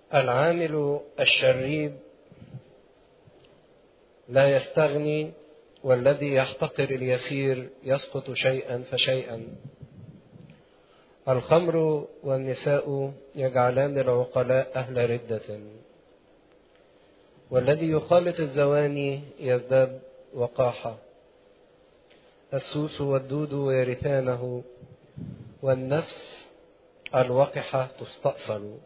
العامل الشريب لا يستغني والذي يحتقر اليسير يسقط شيئا فشيئا الخمر والنساء يجعلان العقلاء أهل ردة والذي يخالط الزواني يزداد وقاحة السوس والدود يرثانه والنفس الوقحة تستأصل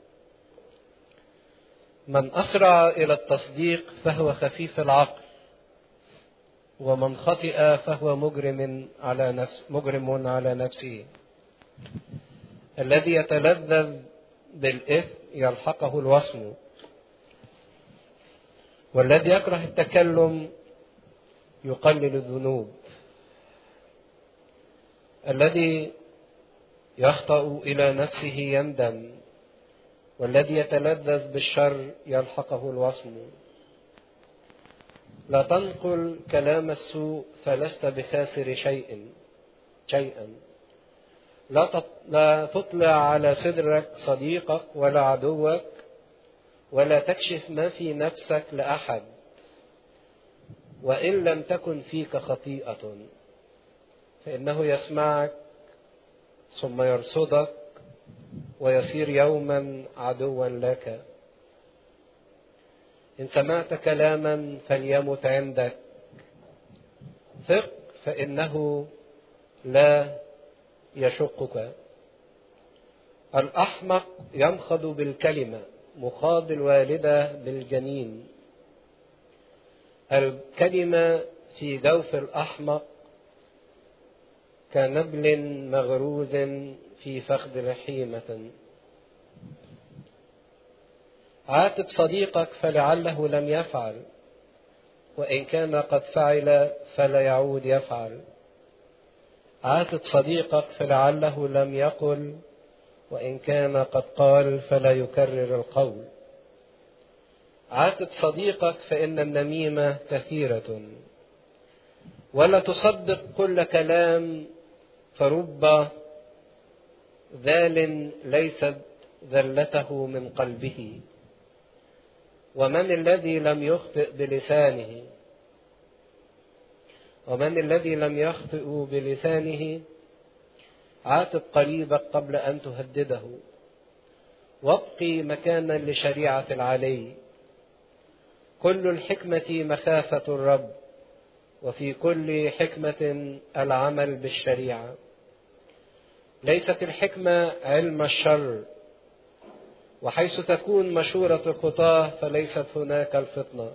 من أسرع إلى التصديق فهو خفيف العقل ومن خطئ فهو مجرم على نفس مجرم على نفسه الذي يتلذذ بالإثم يلحقه الوصم والذي يكره التكلم يقلل الذنوب الذي يخطأ إلى نفسه يندم والذي يتلذذ بالشر يلحقه الوصم لا تنقل كلام السوء فلست بخاسر شيء شيئا لا لا تطلع على صدرك صديقك ولا عدوك ولا تكشف ما في نفسك لأحد وإن لم تكن فيك خطيئة فإنه يسمعك ثم يرصدك ويصير يوما عدوا لك إن سمعت كلاما فليمت عندك ثق فإنه لا يشقك الأحمق ينخض بالكلمة مخاض الوالدة بالجنين الكلمة في جوف الأحمق كنبل مغروز في فخذ رحيمة عاتب صديقك فلعله لم يفعل وإن كان قد فعل فلا يعود يفعل عاتب صديقك فلعله لم يقل وإن كان قد قال فلا يكرر القول عاتب صديقك فإن النميمة كثيرة ولا تصدق كل كلام فرب ذال ليست ذلته من قلبه ومن الذي لم يخطئ بلسانه ومن الذي لم يخطئ بلسانه عاتب قريبك قبل أن تهدده وابقي مكانا لشريعة العلي كل الحكمة مخافة الرب وفي كل حكمة العمل بالشريعة ليست الحكمة علم الشر وحيث تكون مشورة الخطاة فليست هناك الفطنة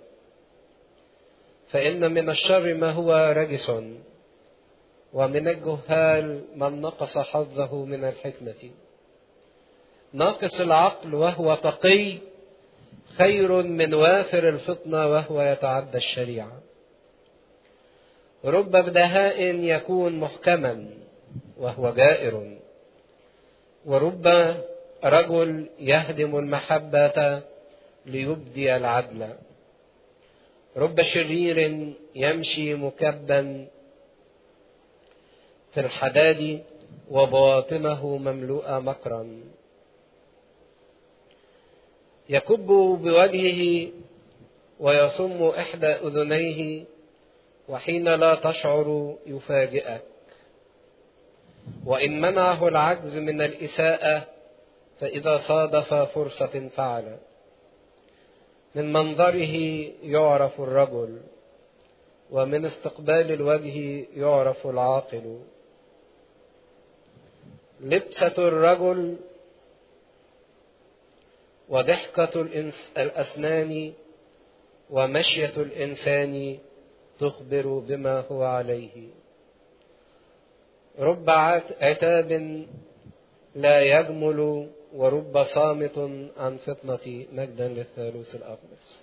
فإن من الشر ما هو رجس ومن الجهال من نقص حظه من الحكمة ناقص العقل وهو تقي خير من وافر الفطنة وهو يتعدى الشريعة رب بدهاء يكون محكما وهو جائر ورب رجل يهدم المحبة ليبدي العدل رب شرير يمشي مكبا في الحداد وبواطنه مملوءة مكرا يكب بوجهه ويصم إحدى أذنيه وحين لا تشعر يفاجئك وإن منعه العجز من الإساءة فإذا صادف فرصة فعل من منظره يعرف الرجل ومن استقبال الوجه يعرف العاقل لبسة الرجل وضحكة الأسنان ومشية الإنسان تخبر بما هو عليه رب عتاب لا يجمل ورب صامت عن فطنة مجدا للثالوث الأقدس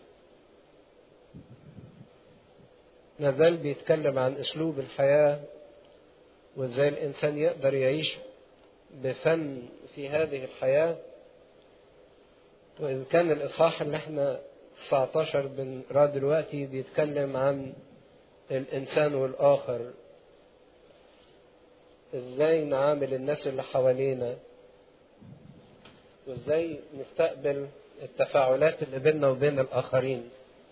نزال بيتكلم عن أسلوب الحياة وإزاي الإنسان يقدر يعيش بفن في هذه الحياة وإذا كان الإصحاح اللي احنا 19 بنقراه دلوقتي بيتكلم عن الإنسان والآخر إزاي نعامل الناس اللي حوالينا وإزاي نستقبل التفاعلات اللي بيننا وبين الآخرين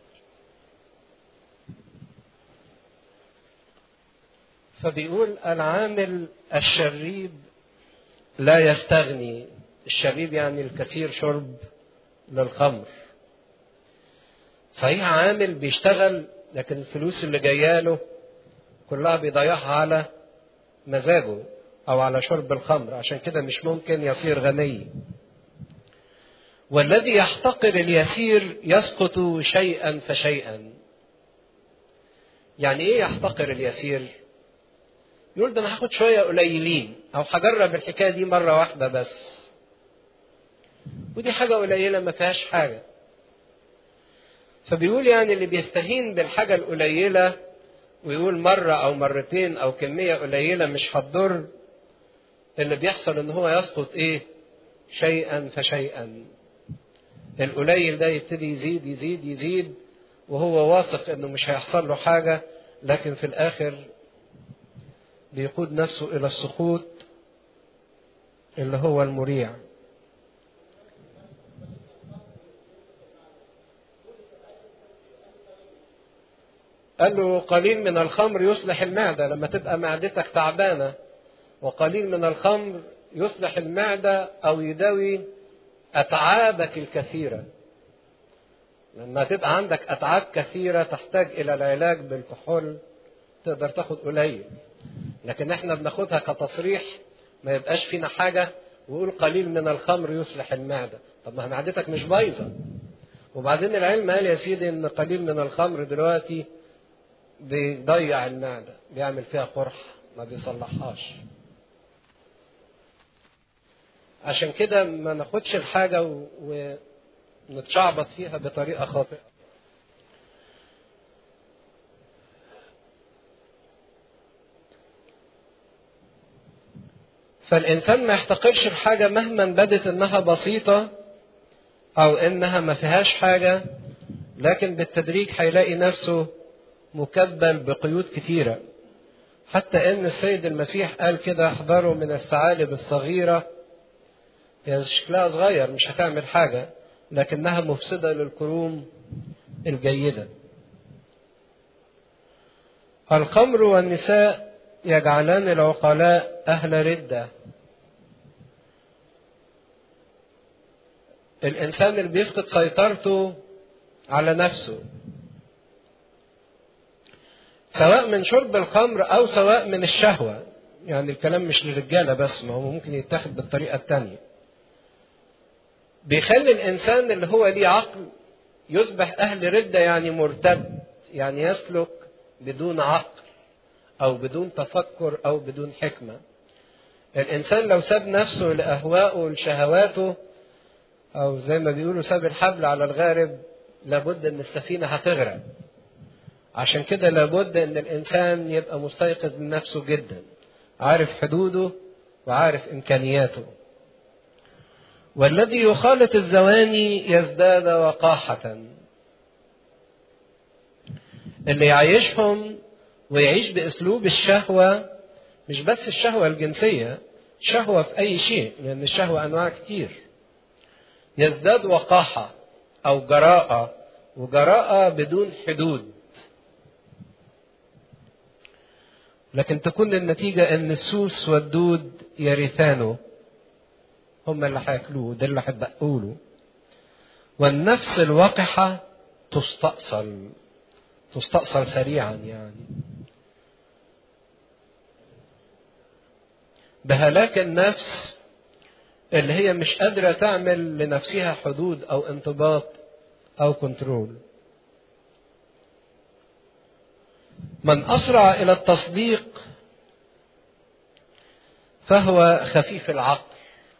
فبيقول العامل الشريب لا يستغني الشريب يعني الكثير شرب للخمر صحيح عامل بيشتغل لكن الفلوس اللي جاياله كلها بيضيعها على مزاجه او على شرب الخمر عشان كده مش ممكن يصير غني والذي يحتقر اليسير يسقط شيئا فشيئا يعني ايه يحتقر اليسير يقول ده انا هاخد شويه قليلين او هجرب الحكايه دي مره واحده بس ودي حاجه قليله ما فيهاش حاجه فبيقول يعني اللي بيستهين بالحاجه القليله ويقول مره او مرتين او كميه قليله مش هتضر اللي بيحصل ان هو يسقط ايه شيئا فشيئا القليل ده يبتدي يزيد يزيد يزيد وهو واثق انه مش هيحصل له حاجه لكن في الاخر بيقود نفسه الى السقوط اللي هو المريع قال له قليل من الخمر يصلح المعده لما تبقى معدتك تعبانه وقليل من الخمر يصلح المعده او يداوي اتعابك الكثيره لما تبقى عندك اتعاب كثيره تحتاج الى العلاج بالكحول تقدر تاخد قليل لكن احنا بناخدها كتصريح ما يبقاش فينا حاجه ويقول قليل من الخمر يصلح المعده طب ما معدتك مش بايظه وبعدين العلم قال يا سيدي ان قليل من الخمر دلوقتي بيضيع المعده بيعمل فيها قرح ما بيصلحهاش عشان كده ما ناخدش الحاجه ونتشعبط فيها بطريقه خاطئه فالإنسان ما يحتقرش الحاجة مهما بدت إنها بسيطة أو إنها ما فيهاش حاجة لكن بالتدريج هيلاقي نفسه مكبل بقيود كتيرة حتى إن السيد المسيح قال كده احذروا من الثعالب الصغيرة هي شكلها صغير مش هتعمل حاجة لكنها مفسدة للكروم الجيدة الخمر والنساء يجعلان العقلاء أهل ردة الإنسان اللي بيفقد سيطرته على نفسه سواء من شرب الخمر أو سواء من الشهوة يعني الكلام مش للرجالة بس ما هو ممكن يتاخد بالطريقة التانية بيخلي الإنسان اللي هو ليه عقل يصبح أهل ردة يعني مرتد يعني يسلك بدون عقل أو بدون تفكر أو بدون حكمة الإنسان لو ساب نفسه لأهوائه ولشهواته أو زي ما بيقولوا ساب الحبل على الغارب لابد أن السفينة هتغرق عشان كده لابد أن الإنسان يبقى مستيقظ من نفسه جدا عارف حدوده وعارف إمكانياته والذي يخالط الزواني يزداد وقاحة اللي يعيشهم ويعيش باسلوب الشهوه مش بس الشهوه الجنسيه شهوه في اي شيء لان الشهوه انواع كتير يزداد وقاحه او جراءه وجراءه بدون حدود لكن تكون النتيجه ان السوس والدود يرثانه هم اللي هياكلوه ده اللي هتبقوا له والنفس الوقحه تستأصل تستأصل سريعا يعني بهلاك النفس اللي هي مش قادرة تعمل لنفسها حدود أو انضباط أو كنترول من أسرع إلى التصديق فهو خفيف العقل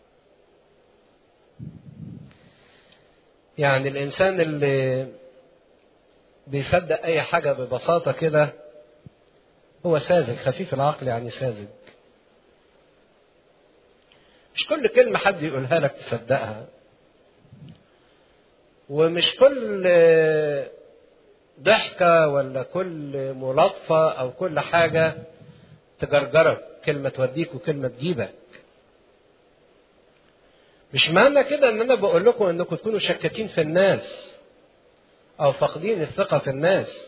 يعني الإنسان اللي بيصدق أي حاجة ببساطة كده هو ساذج خفيف العقل يعني ساذج مش كل كلمة حد يقولها لك تصدقها ومش كل ضحكة ولا كل ملاطفة أو كل حاجة تجرجرك كلمة توديك وكلمة تجيبك مش معنى كده ان انا بقول لكم انكم تكونوا شكاكين في الناس او فاقدين الثقه في الناس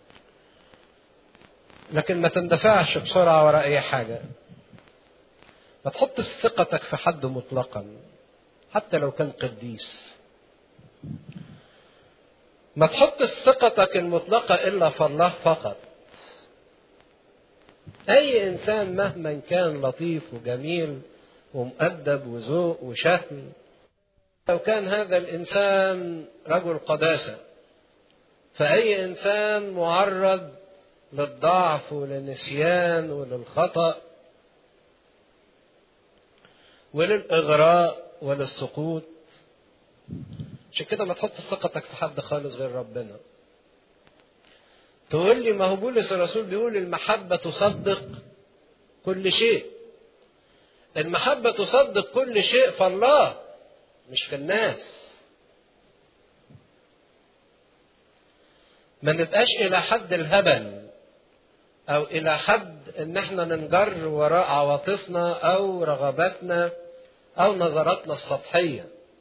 لكن ما تندفعش بسرعه وراء اي حاجه ما تحطش ثقتك في حد مطلقا حتى لو كان قديس ما تحطش ثقتك المطلقه الا في الله فقط اي انسان مهما كان لطيف وجميل ومؤدب وذوق وشهم لو كان هذا الانسان رجل قداسه فاي انسان معرض للضعف وللنسيان وللخطا وللاغراء وللسقوط عشان كده ما تحط ثقتك في حد خالص غير ربنا تقول لي ما هو بولس الرسول بيقول المحبه تصدق كل شيء المحبة تصدق كل شيء في الله مش في الناس ما نبقاش إلى حد الهبل أو إلى حد إن إحنا ننجر وراء عواطفنا أو رغباتنا أو نظراتنا السطحية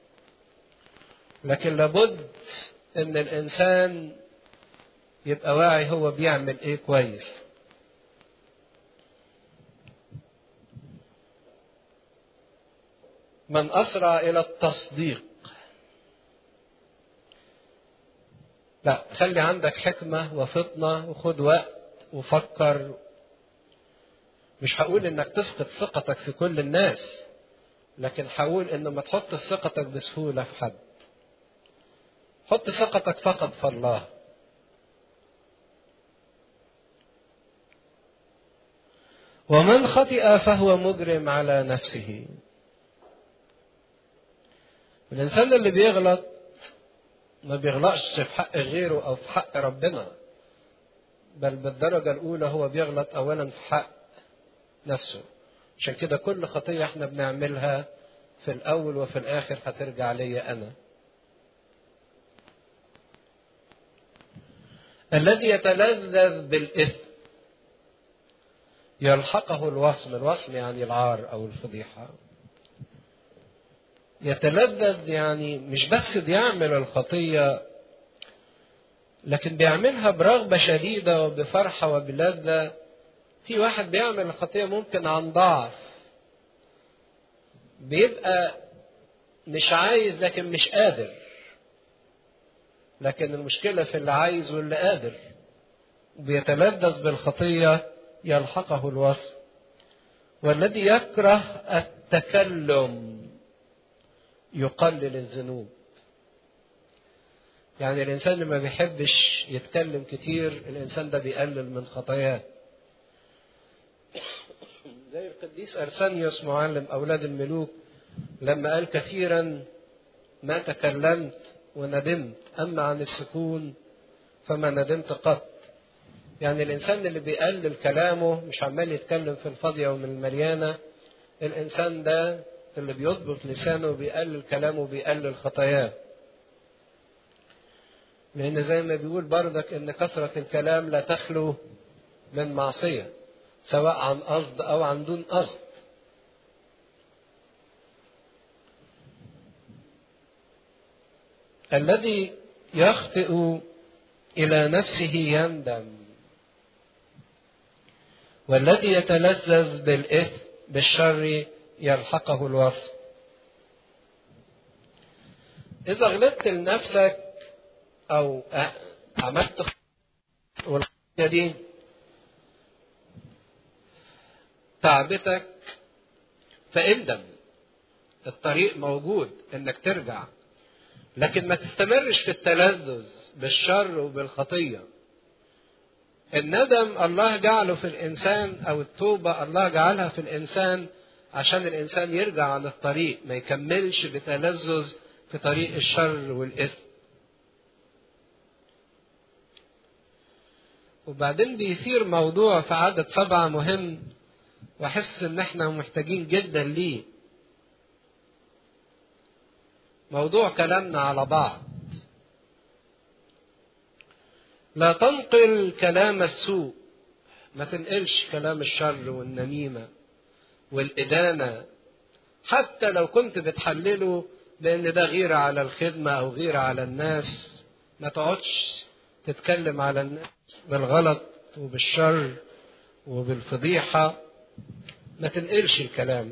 لكن لابد إن الإنسان يبقى واعي هو بيعمل إيه كويس من أسرع إلى التصديق لا خلي عندك حكمة وفطنة وخد وقت وفكر مش هقول انك تفقد ثقتك في كل الناس لكن هقول ان ما تحط ثقتك بسهولة في حد حط ثقتك فقط في الله ومن خطئ فهو مجرم على نفسه الإنسان اللي بيغلط ما بيغلطش في حق غيره أو في حق ربنا بل بالدرجة الأولى هو بيغلط أولا في حق نفسه عشان كده كل خطية احنا بنعملها في الأول وفي الآخر هترجع ليا أنا الذي يتلذذ بالإثم يلحقه الوصم الوصم يعني العار أو الفضيحة يتلذذ يعني مش بس بيعمل الخطية لكن بيعملها برغبة شديدة وبفرحة وبلذة في واحد بيعمل الخطية ممكن عن ضعف بيبقى مش عايز لكن مش قادر لكن المشكلة في اللي عايز واللي قادر بيتلذذ بالخطية يلحقه الوصف والذي يكره التكلم يقلل الذنوب يعني الإنسان اللي ما بيحبش يتكلم كتير الإنسان ده بيقلل من خطاياه زي القديس أرسانيوس معلم أولاد الملوك لما قال كثيرا ما تكلمت وندمت أما عن السكون فما ندمت قط يعني الإنسان اللي بيقلل كلامه مش عمال يتكلم في الفاضية ومن المليانة الإنسان ده اللي بيضبط لسانه وبيقلل كلامه وبيقلل خطاياه لأن زي ما بيقول بردك إن كثرة الكلام لا تخلو من معصية سواء عن قصد أو عن دون قصد الذي يخطئ إلى نفسه يندم والذي يتلذذ بالإثم بالشر يلحقه الوصف إذا غلطت لنفسك أو عملت والخطية دي تعبتك فاندم الطريق موجود انك ترجع لكن ما تستمرش في التلذذ بالشر وبالخطيه الندم الله جعله في الانسان او التوبه الله جعلها في الانسان عشان الانسان يرجع عن الطريق ما يكملش بتلذذ في طريق الشر والاثم وبعدين بيثير موضوع في عدد سبعة مهم واحس ان احنا محتاجين جدا ليه موضوع كلامنا على بعض لا تنقل كلام السوء ما تنقلش كلام الشر والنميمة والإدانة حتى لو كنت بتحلله بان ده غيرة على الخدمة او غيرة على الناس ما تقعدش تتكلم على الناس بالغلط وبالشر وبالفضيحة ما تنقلش الكلام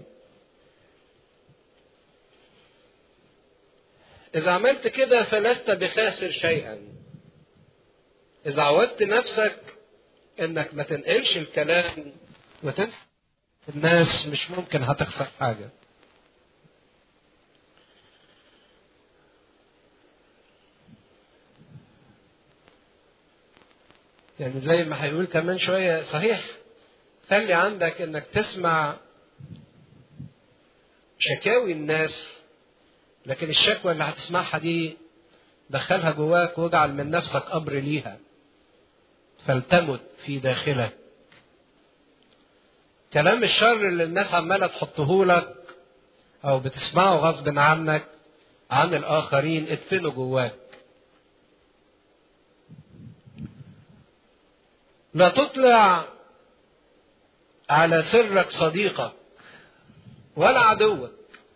إذا عملت كده فلست بخاسر شيئا إذا عودت نفسك إنك ما تنقلش الكلام وتنسى الناس مش ممكن هتخسر حاجة يعني زي ما هيقول كمان شوية صحيح خلي عندك انك تسمع شكاوي الناس لكن الشكوى اللي هتسمعها دي دخلها جواك واجعل من نفسك امر ليها فلتمت في داخلك كلام الشر اللي الناس عماله تحطه لك او بتسمعه غصب عنك عن الاخرين ادفنه جواك لا تطلع على سرك صديقك ولا عدوك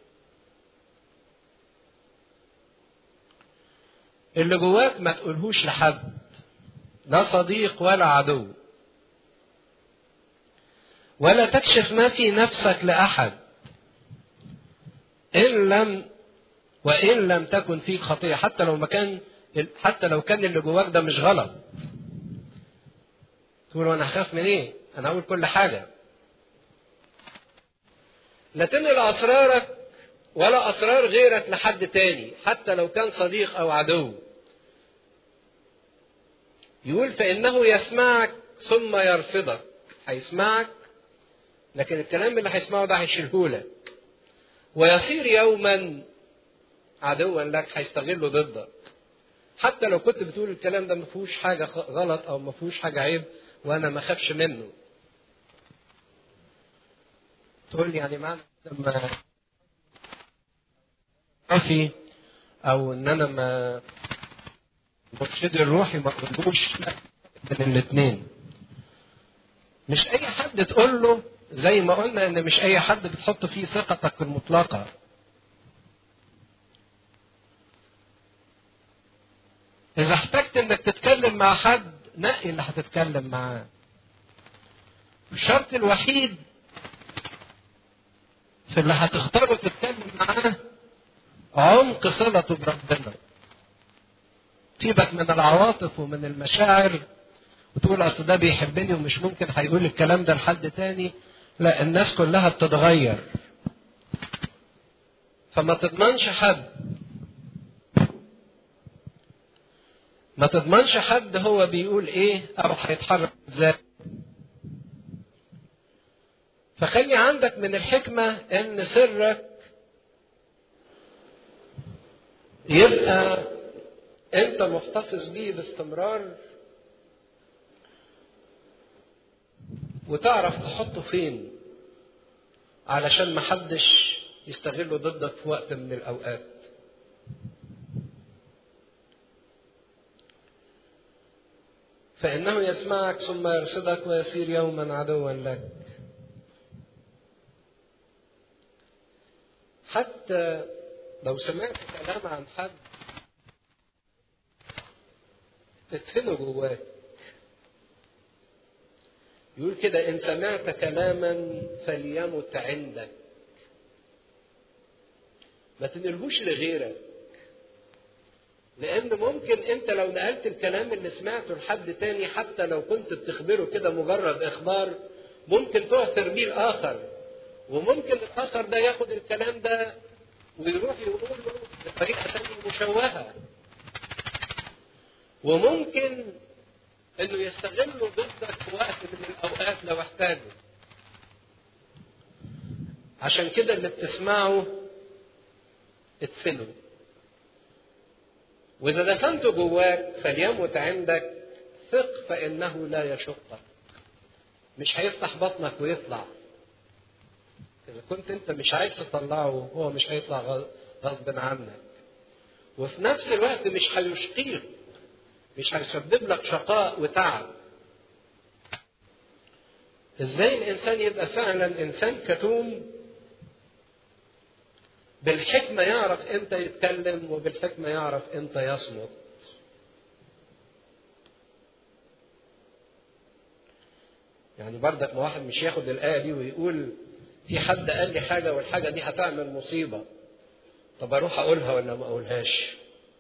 اللي جواك ما تقولهوش لحد لا صديق ولا عدو ولا تكشف ما في نفسك لاحد ان لم وان لم تكن فيك خطيه حتى لو ما كان حتى لو كان اللي جواك ده مش غلط تقول انا هخاف من ايه انا اقول كل حاجه لا تنقل اسرارك ولا اسرار غيرك لحد تاني حتى لو كان صديق او عدو يقول فانه يسمعك ثم يرفضك هيسمعك لكن الكلام اللي هيسمعه ده هيشيلهولك ويصير يوما عدوا لك هيستغله ضدك حتى لو كنت بتقول الكلام ده ما فيهوش حاجه غلط او ما فيهوش حاجه عيب وانا ما اخافش منه تقول لي يعني معنى لما خافي او ان انا ما مرشدي الروحي ما اقولوش من الاثنين مش اي حد تقول له زي ما قلنا ان مش اي حد بتحط فيه ثقتك المطلقه اذا احتجت انك تتكلم مع حد نقي اللي هتتكلم معاه الشرط الوحيد في اللي هتختاره تتكلم معاه عمق صلته بربنا سيبك من العواطف ومن المشاعر وتقول اصل ده بيحبني ومش ممكن هيقول الكلام ده لحد تاني لا الناس كلها بتتغير فما تضمنش حد ما تضمنش حد هو بيقول ايه او هيتحرك ازاي فخلي عندك من الحكمة ان سرك يبقى انت محتفظ بيه باستمرار وتعرف تحطه فين علشان محدش يستغله ضدك في وقت من الاوقات فإنه يسمعك ثم يرصدك ويصير يوما عدوا لك حتى لو سمعت كلام عن حد ادفنه جواك يقول كده إن سمعت كلاما فليمت عندك ما تنقلهوش لغيرك لان ممكن انت لو نقلت الكلام اللي سمعته لحد تاني حتى لو كنت بتخبره كده مجرد اخبار ممكن تؤثر بيه الاخر وممكن الاخر ده ياخد الكلام ده ويروح يقول له بطريقه تانية مشوهه وممكن انه يستغله ضدك في وقت من الاوقات لو احتاجه عشان كده اللي بتسمعه ادفنه وإذا دفنته جواك فليمت عندك ثق فإنه لا يشقك مش هيفتح بطنك ويطلع إذا كنت أنت مش عايز تطلعه هو مش هيطلع غصب عنك وفي نفس الوقت مش هيشقيك مش هيسبب لك شقاء وتعب ازاي الانسان يبقى فعلا انسان كتوم بالحكمة يعرف امتى يتكلم وبالحكمة يعرف امتى يصمت يعني بردك ما واحد مش ياخد الآية دي ويقول في حد قال لي حاجة والحاجة دي هتعمل مصيبة طب أروح أقولها ولا ما أقولهاش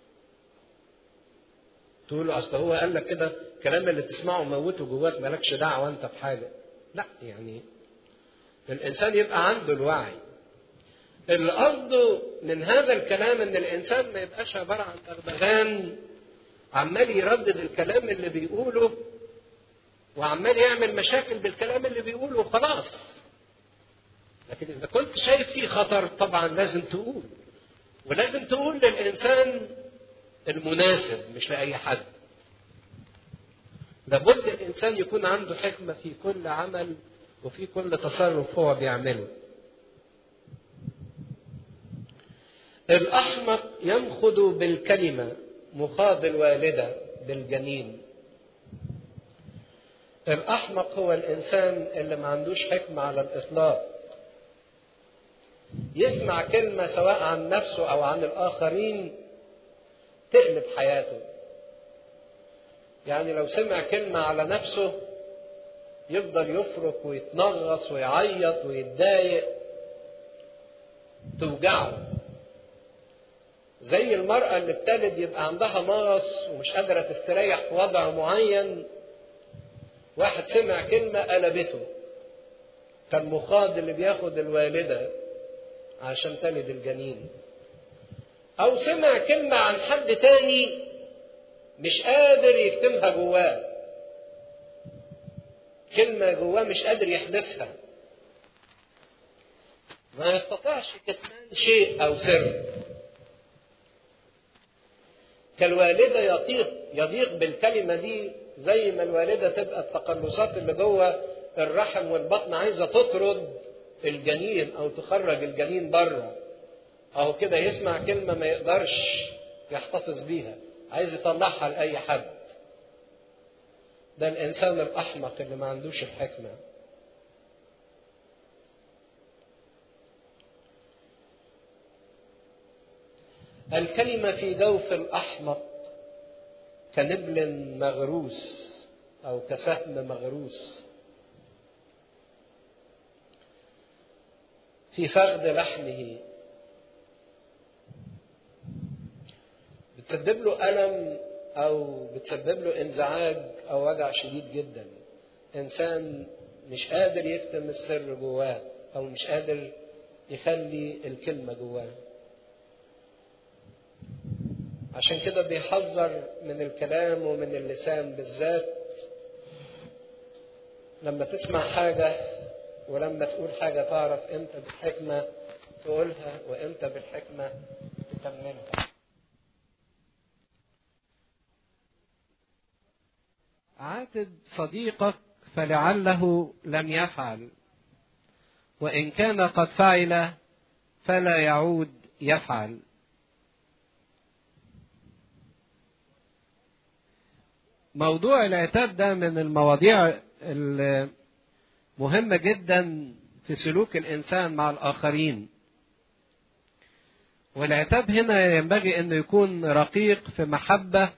تقول له أصل هو قال لك كده الكلام اللي تسمعه موته جواك مالكش دعوة أنت بحاجة لا يعني الإنسان يبقى عنده الوعي اللي قصده من هذا الكلام ان الانسان ما يبقاش عباره عن بغبغان عمال يردد الكلام اللي بيقوله وعمال يعمل مشاكل بالكلام اللي بيقوله وخلاص لكن اذا كنت شايف فيه خطر طبعا لازم تقول ولازم تقول للانسان المناسب مش لاي حد لابد الانسان يكون عنده حكمه في كل عمل وفي كل تصرف هو بيعمله الأحمق ينخذ بالكلمة مخاض الوالدة بالجنين الأحمق هو الإنسان اللي ما عندوش حكمة على الإطلاق يسمع كلمة سواء عن نفسه أو عن الآخرين تقلب حياته يعني لو سمع كلمة على نفسه يفضل يفرك ويتنغص ويعيط ويتضايق توجعه زي المرأة اللي بتلد يبقى عندها مغص ومش قادرة تستريح في وضع معين واحد سمع كلمة قلبته كان مخاض اللي بياخد الوالدة عشان تلد الجنين أو سمع كلمة عن حد تاني مش قادر يكتمها جواه كلمة جواه مش قادر يحدثها ما يستطيعش كتمان شيء أو سر كالوالدة يضيق يضيق بالكلمة دي زي ما الوالدة تبقى التقلصات اللي جوه الرحم والبطن عايزة تطرد الجنين أو تخرج الجنين بره أو كده يسمع كلمة ما يقدرش يحتفظ بيها عايز يطلعها لأي حد ده الإنسان الأحمق اللي ما عندوش الحكمة الكلمة في جوف الأحمق كنبل مغروس أو كسهم مغروس في فخذ لحمه بتسبب له ألم أو بتسبب له انزعاج أو وجع شديد جدا إنسان مش قادر يكتم السر جواه أو مش قادر يخلي الكلمة جواه عشان كده بيحذر من الكلام ومن اللسان بالذات لما تسمع حاجة ولما تقول حاجة تعرف امتى بالحكمة تقولها وامتى بالحكمة تكملها عاتب صديقك فلعله لم يفعل وإن كان قد فعل فلا يعود يفعل موضوع العتاب ده من المواضيع المهمة جدا في سلوك الإنسان مع الآخرين والعتاب هنا ينبغي أنه يكون رقيق في محبة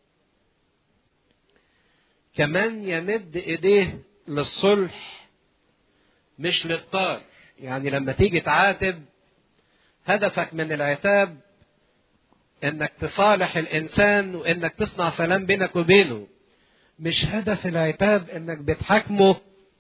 كمان يمد إيديه للصلح مش للطار يعني لما تيجي تعاتب هدفك من العتاب انك تصالح الانسان وانك تصنع سلام بينك وبينه مش هدف العتاب انك بتحاكمه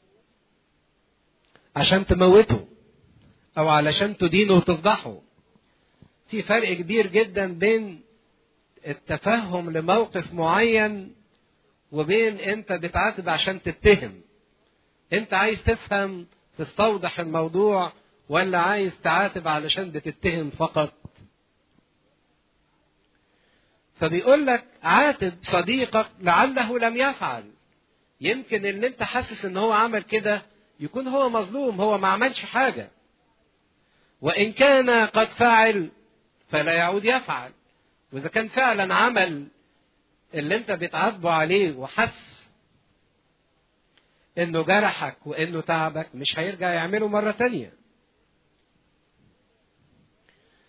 عشان تموته او علشان تدينه وتفضحه في فرق كبير جدا بين التفهم لموقف معين وبين انت بتعاتب عشان تتهم انت عايز تفهم تستوضح الموضوع ولا عايز تعاتب علشان بتتهم فقط فبيقول لك عاتب صديقك لعله لم يفعل يمكن اللي انت حاسس ان هو عمل كده يكون هو مظلوم هو ما عملش حاجة وإن كان قد فعل فلا يعود يفعل وإذا كان فعلا عمل اللي انت بتعاتبه عليه وحس انه جرحك وانه تعبك مش هيرجع يعمله مرة تانية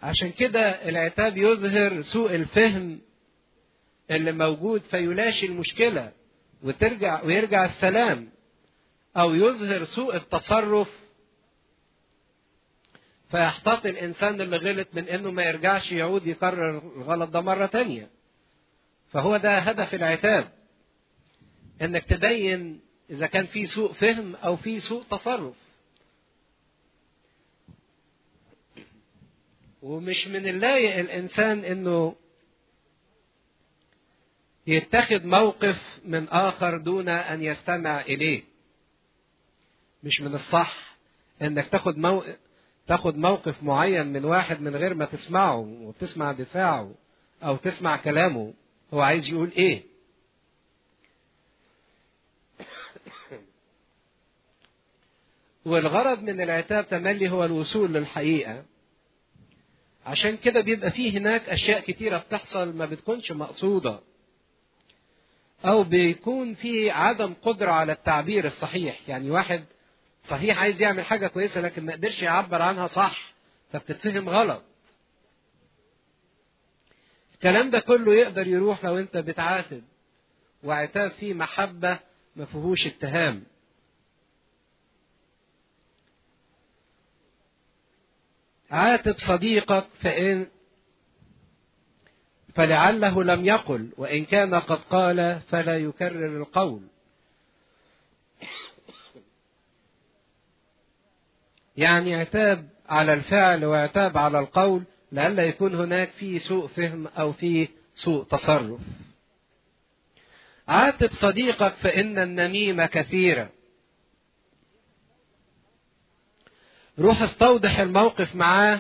عشان كده العتاب يظهر سوء الفهم اللي موجود فيلاشي المشكلة وترجع ويرجع السلام أو يظهر سوء التصرف فيحتاط الإنسان اللي غلط من إنه ما يرجعش يعود يكرر الغلط ده مرة تانية فهو ده هدف العتاب إنك تبين إذا كان في سوء فهم أو في سوء تصرف ومش من اللايق الإنسان إنه يتخذ موقف من آخر دون أن يستمع إليه مش من الصح إنك تاخد موقف تاخد موقف معين من واحد من غير ما تسمعه وتسمع دفاعه أو تسمع كلامه هو عايز يقول إيه والغرض من العتاب تملي هو الوصول للحقيقة عشان كده بيبقى فيه هناك أشياء كتيرة بتحصل ما بتكونش مقصودة أو بيكون في عدم قدرة على التعبير الصحيح يعني واحد صحيح عايز يعمل حاجة كويسة لكن ما قدرش يعبر عنها صح فبتتفهم غلط الكلام ده كله يقدر يروح لو انت بتعاتب وعتاب فيه محبة ما فيهوش اتهام عاتب صديقك فإن فلعله لم يقل وإن كان قد قال فلا يكرر القول يعني عتاب على الفعل وعتاب على القول لئلا يكون هناك في سوء فهم أو في سوء تصرف عاتب صديقك فإن النميمة كثيرة روح استوضح الموقف معاه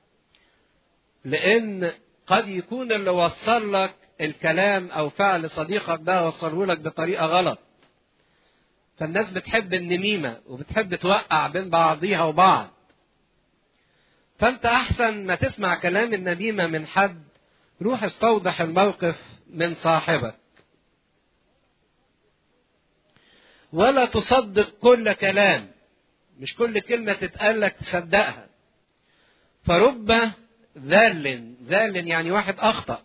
لأن قد يكون اللي وصل لك الكلام أو فعل صديقك ده وصله لك بطريقة غلط فالناس بتحب النميمة وبتحب توقع بين بعضيها وبعض فأنت أحسن ما تسمع كلام النميمة من حد روح استوضح الموقف من صاحبك ولا تصدق كل كلام مش كل كلمة تتقال لك تصدقها فرب ذال ذال يعني واحد أخطأ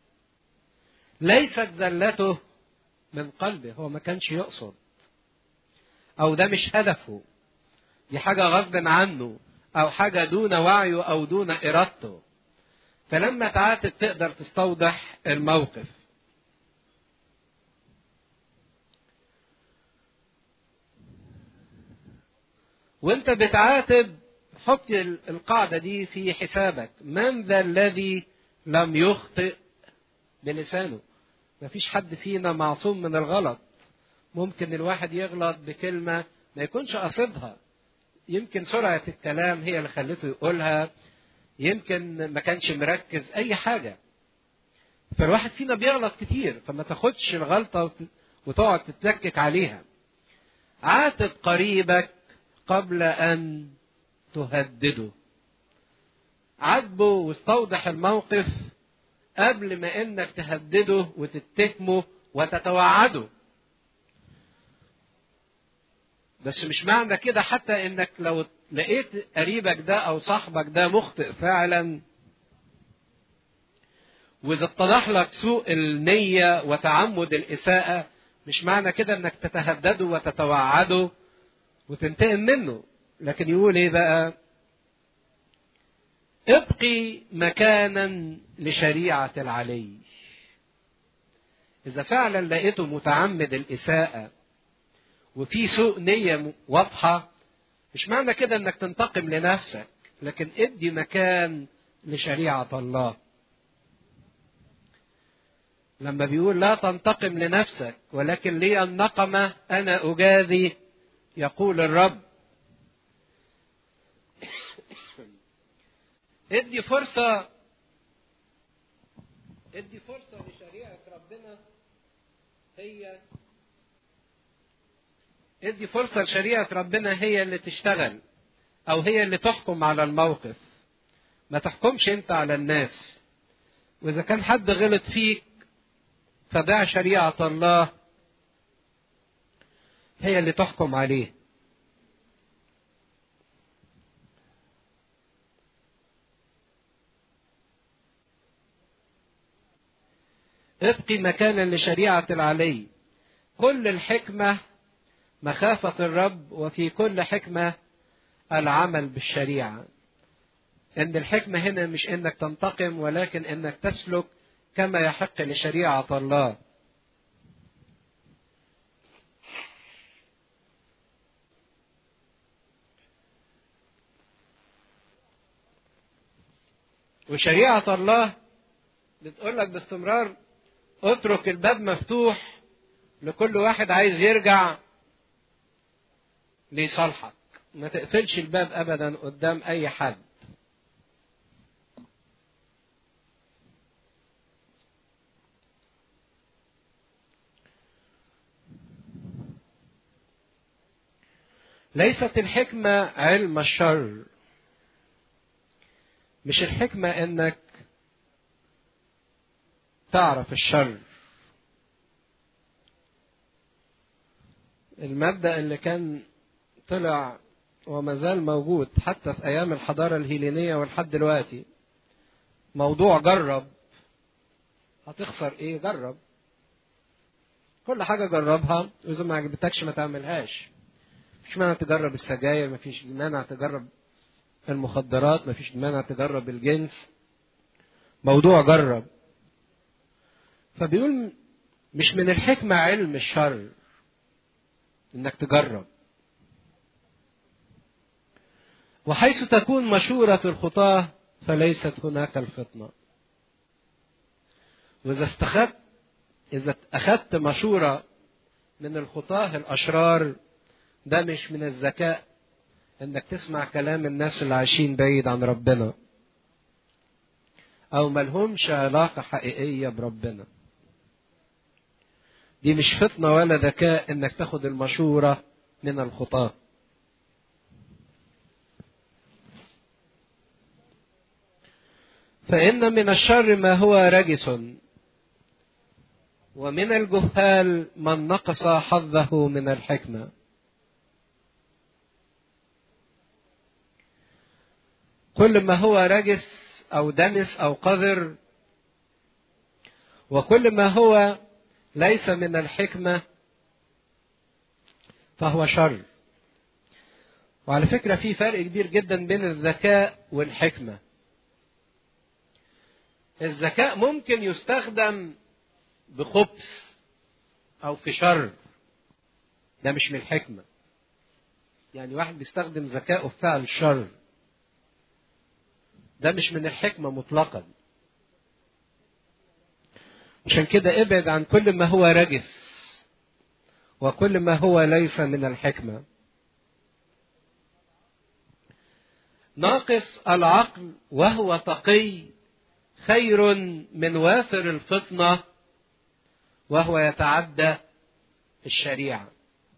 ليست ذلته من قلبه هو ما كانش يقصد أو ده مش هدفه دي حاجة غصب عنه أو حاجة دون وعيه أو دون إرادته فلما تعاتب تقدر تستوضح الموقف وانت بتعاتب حط القاعدة دي في حسابك من ذا الذي لم يخطئ بلسانه مفيش حد فينا معصوم من الغلط ممكن الواحد يغلط بكلمة ما يكونش قصدها يمكن سرعة الكلام هي اللي خلته يقولها يمكن ما كانش مركز أي حاجة فالواحد فينا بيغلط كتير فما تاخدش الغلطة وتقعد تتلكك عليها عاتب قريبك قبل أن تهدده عاتبه واستوضح الموقف قبل ما انك تهدده وتتهمه وتتوعده بس مش معنى كده حتى انك لو لقيت قريبك ده او صاحبك ده مخطئ فعلا واذا اتضح لك سوء النية وتعمد الاساءة مش معنى كده انك تتهدده وتتوعده وتنتقم منه لكن يقول ايه بقى ابقي مكانا لشريعة العلي إذا فعلا لقيته متعمد الإساءة وفي سوء نية واضحة مش معنى كده إنك تنتقم لنفسك لكن ادي مكان لشريعة الله لما بيقول لا تنتقم لنفسك ولكن لي النقمة أنا أجازي يقول الرب ادي فرصة ادي فرصة لشريعة ربنا هي ادي فرصة لشريعة ربنا هي اللي تشتغل أو هي اللي تحكم على الموقف ما تحكمش أنت على الناس وإذا كان حد غلط فيك فدع شريعة الله هي اللي تحكم عليه ابقي مكانا لشريعة العلي كل الحكمة مخافة الرب وفي كل حكمة العمل بالشريعة ان الحكمة هنا مش انك تنتقم ولكن انك تسلك كما يحق لشريعة الله وشريعة الله بتقول لك باستمرار اترك الباب مفتوح لكل واحد عايز يرجع لصالحك ما تقفلش الباب ابدا قدام اي حد ليست الحكمة علم الشر مش الحكمة انك تعرف الشر المبدأ اللي كان طلع وما زال موجود حتى في أيام الحضارة الهيلينية ولحد دلوقتي موضوع جرب هتخسر إيه جرب كل حاجة جربها وإذا ما عجبتكش ما تعملهاش مفيش مانع تجرب السجاير مفيش مانع تجرب المخدرات مفيش مانع تجرب الجنس موضوع جرب فبيقول مش من الحكمة علم الشر انك تجرب وحيث تكون مشورة الخطاة فليست هناك الفطنة وإذا استخدت إذا أخذت مشورة من الخطاة الأشرار ده مش من الذكاء إنك تسمع كلام الناس اللي عايشين بعيد عن ربنا أو ملهمش علاقة حقيقية بربنا دي مش فطنة ولا ذكاء إنك تاخد المشورة من الخطاة فإن من الشر ما هو رجس ومن الجهال من نقص حظه من الحكمة كل ما هو رجس أو دنس أو قذر وكل ما هو ليس من الحكمة فهو شر وعلى فكرة في فرق كبير جدا بين الذكاء والحكمة الذكاء ممكن يستخدم بخبث او في شر ده مش من الحكمه يعني واحد بيستخدم ذكائه في فعل الشر ده مش من الحكمه مطلقا عشان كده ابعد عن كل ما هو رجس وكل ما هو ليس من الحكمه ناقص العقل وهو تقي خير من وافر الفطنة وهو يتعدى الشريعة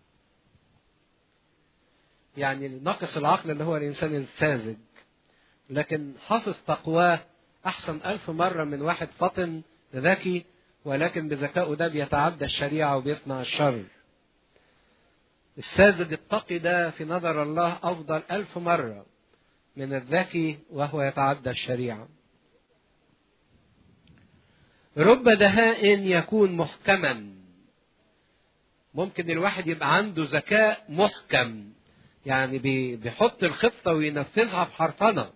يعني ناقص العقل اللي هو الإنسان الساذج لكن حافظ تقواه أحسن ألف مرة من واحد فطن ذكي ولكن بذكائه ده بيتعدى الشريعة وبيصنع الشر الساذج التقي ده في نظر الله أفضل ألف مرة من الذكي وهو يتعدى الشريعه رب دهاء يكون محكما ممكن الواحد يبقى عنده ذكاء محكم يعني بيحط الخطة وينفذها بحرفنة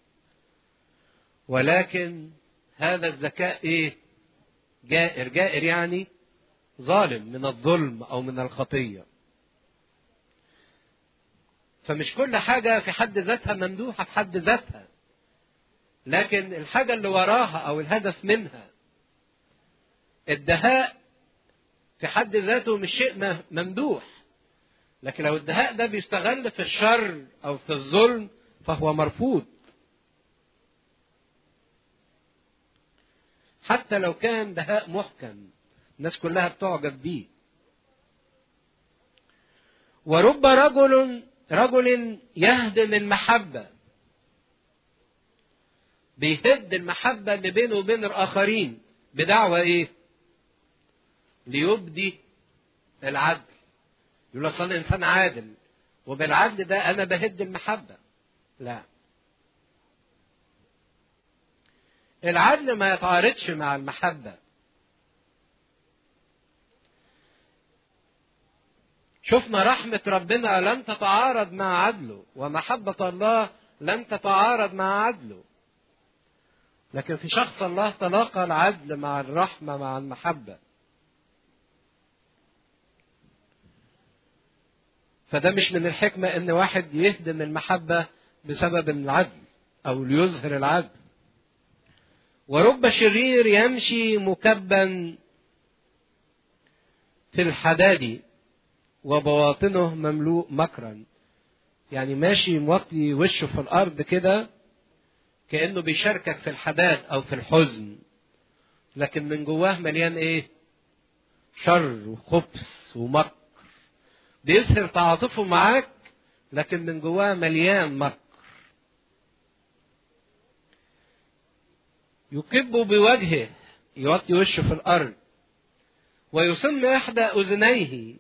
ولكن هذا الذكاء ايه جائر جائر يعني ظالم من الظلم او من الخطية فمش كل حاجة في حد ذاتها ممدوحة في حد ذاتها لكن الحاجة اللي وراها او الهدف منها الدهاء في حد ذاته مش شيء ممدوح لكن لو الدهاء ده بيستغل في الشر او في الظلم فهو مرفوض حتى لو كان دهاء محكم الناس كلها بتعجب بيه ورب رجل رجل يهدم المحبة بيهد المحبة اللي بينه وبين الآخرين بدعوة إيه؟ ليبدي العدل يقول اصل انا انسان عادل وبالعدل ده انا بهد المحبه لا العدل ما يتعارضش مع المحبه شفنا رحمة ربنا لن تتعارض مع عدله ومحبة الله لن تتعارض مع عدله لكن في شخص الله تلاقى العدل مع الرحمة مع المحبة فده مش من الحكمة ان واحد يهدم المحبة بسبب العدل او ليظهر العدل ورب شرير يمشي مكبا في الحداد وبواطنه مملوء مكرا يعني ماشي موطي وشه في الارض كده كانه بيشاركك في الحداد او في الحزن لكن من جواه مليان ايه شر وخبث ومكر بيظهر تعاطفه معاك لكن من جواه مليان مكر يكب بوجهه يوطي وشه في الارض ويصم احدى اذنيه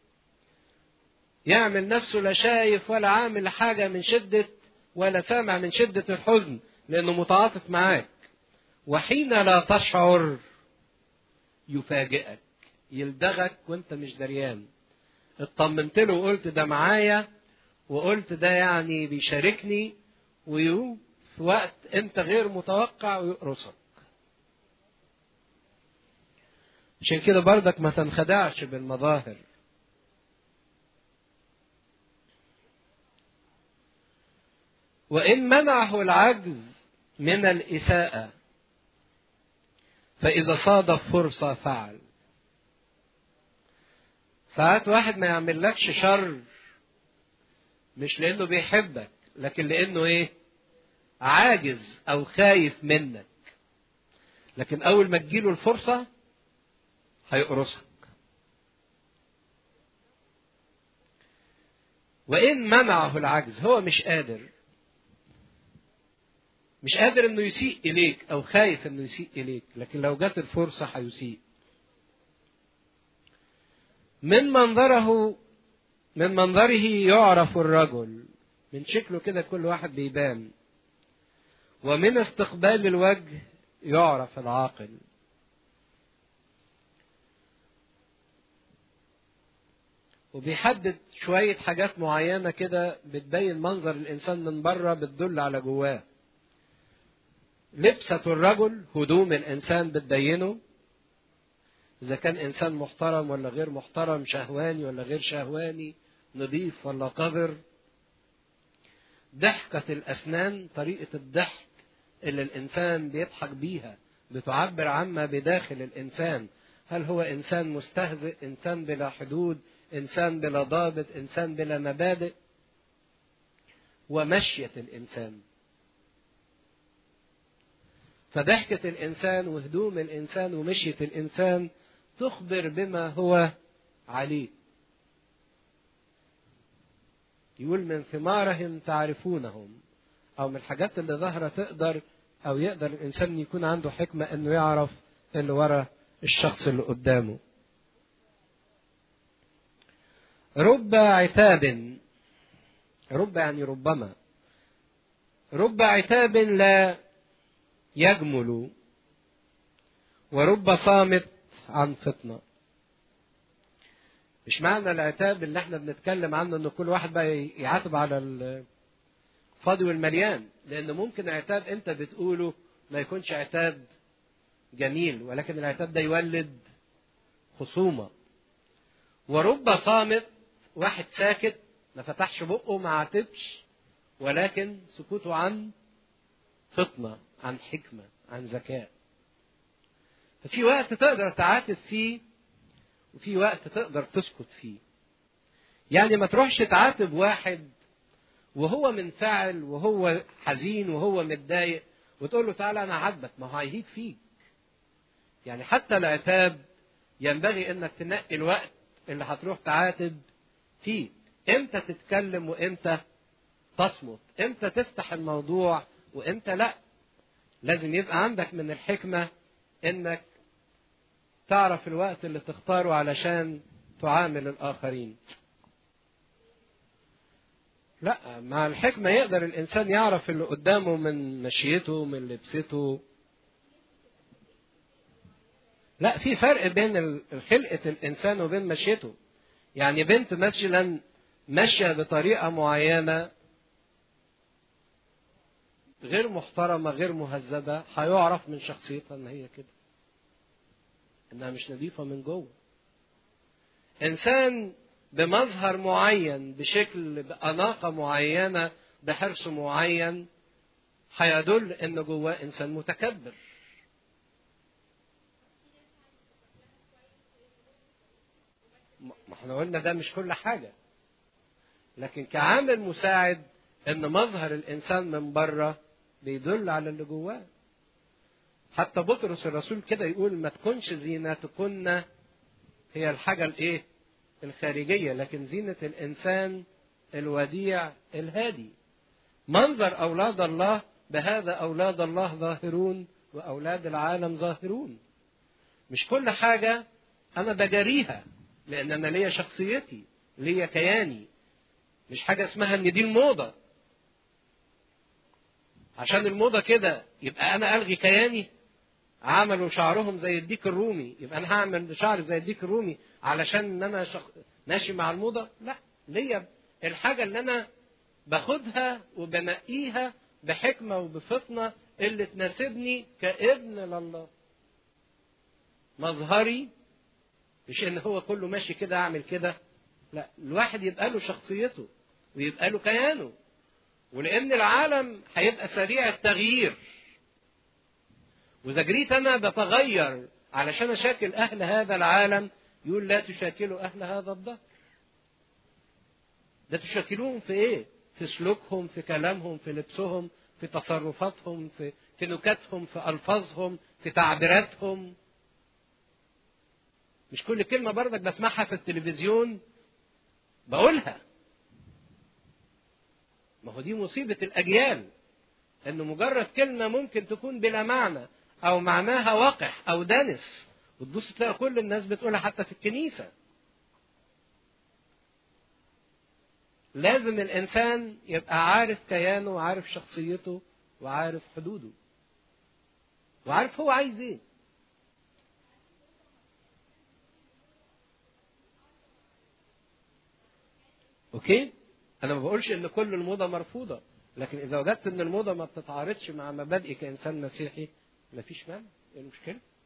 يعمل نفسه لا شايف ولا عامل حاجه من شده ولا سامع من شده الحزن لانه متعاطف معاك وحين لا تشعر يفاجئك يلدغك وانت مش دريان اطمنت له وقلت ده معايا وقلت ده يعني بيشاركني ويو في وقت انت غير متوقع ويقرصك عشان كده بردك ما تنخدعش بالمظاهر وإن منعه العجز من الإساءة فإذا صادف فرصة فعل ساعات واحد ما يعملكش شر مش لأنه بيحبك لكن لأنه إيه عاجز أو خايف منك لكن أول ما تجيله الفرصة هيقرصك وإن منعه العجز هو مش قادر مش قادر انه يسيء اليك او خايف انه يسيء اليك لكن لو جت الفرصه هيسيء من منظره من منظره يعرف الرجل من شكله كده كل واحد بيبان ومن استقبال الوجه يعرف العاقل وبيحدد شوية حاجات معينة كده بتبين منظر الإنسان من بره بتدل على جواه لبسة الرجل هدوم الإنسان بتبينه إذا كان إنسان محترم ولا غير محترم شهواني ولا غير شهواني نظيف ولا قذر ضحكة الأسنان طريقة الضحك اللي الإنسان بيضحك بيها بتعبر عما بداخل الإنسان هل هو إنسان مستهزئ إنسان بلا حدود إنسان بلا ضابط إنسان بلا مبادئ ومشية الإنسان فضحكة الإنسان وهدوم الإنسان ومشية الإنسان تخبر بما هو عليه يقول من ثمارهم تعرفونهم أو من الحاجات اللي ظاهرة تقدر أو يقدر الإنسان يكون عنده حكمة إنه يعرف اللي ورا الشخص اللي قدامه رب عتاب رب يعني ربما رب عتاب لا يجمل ورب صامت عن فطنة مش معنى العتاب اللي احنا بنتكلم عنه ان كل واحد بقى يعاتب على الفاضي والمليان لان ممكن عتاب انت بتقوله ما يكونش عتاب جميل ولكن العتاب ده يولد خصومة ورب صامت واحد ساكت ما فتحش بقه ما عاتبش ولكن سكوته عن فطنة عن حكمة عن ذكاء ففي وقت تقدر تعاتب فيه وفي وقت تقدر تسكت فيه يعني ما تروحش تعاتب واحد وهو منفعل وهو حزين وهو متضايق وتقول له تعالى انا عاتبك ما هو هيهيج فيك يعني حتى العتاب ينبغي انك تنقي الوقت اللي هتروح تعاتب فيه امتى تتكلم وامتى تصمت امتى تفتح الموضوع وامتى لا لازم يبقى عندك من الحكمة انك تعرف الوقت اللي تختاره علشان تعامل الاخرين لا مع الحكمة يقدر الانسان يعرف اللي قدامه من مشيته من لبسته لا في فرق بين خلقة الانسان وبين مشيته يعني بنت مثلا ماشيه بطريقه معينه غير محترمه غير مهذبه هيعرف من شخصيتها ان هي كده انها مش نظيفه من جوه انسان بمظهر معين بشكل بأناقة معينة بحرص معين هيدل ان جواه انسان متكبر ما احنا قلنا ده مش كل حاجة لكن كعامل مساعد ان مظهر الانسان من بره بيدل على اللي جواه حتى بطرس الرسول كده يقول ما تكونش زينتكن هي الحاجة الايه الخارجية لكن زينة الإنسان الوديع الهادي منظر أولاد الله بهذا أولاد الله ظاهرون وأولاد العالم ظاهرون مش كل حاجة أنا بجريها لأن أنا ليا شخصيتي ليا كياني مش حاجة اسمها إن دي الموضة عشان الموضة كده يبقى أنا ألغي كياني عملوا شعرهم زي الديك الرومي يبقى انا هعمل شعري زي الديك الرومي علشان ان انا شخ... ماشي مع الموضه لا ليا الحاجه اللي انا باخدها وبنقيها بحكمه وبفطنه اللي تناسبني كابن لله مظهري مش ان هو كله ماشي كده اعمل كده لا الواحد يبقى له شخصيته ويبقى له كيانه ولان العالم هيبقى سريع التغيير واذا جريت انا بتغير علشان اشاكل اهل هذا العالم يقول لا تشاكلوا اهل هذا الدهر ده تشاكلوهم في ايه في سلوكهم في كلامهم في لبسهم في تصرفاتهم في في نكاتهم في الفاظهم في تعبيراتهم مش كل كلمه برضك بسمعها في التلفزيون بقولها ما هو دي مصيبه الاجيال ان مجرد كلمه ممكن تكون بلا معنى او معناها وقح او دنس وتبص تلاقي كل الناس بتقولها حتى في الكنيسه لازم الانسان يبقى عارف كيانه وعارف شخصيته وعارف حدوده وعارف هو عايز ايه اوكي انا ما بقولش ان كل الموضه مرفوضه لكن اذا وجدت ان الموضه ما بتتعارضش مع مبادئي كانسان مسيحي مفيش مانع ايه المشكله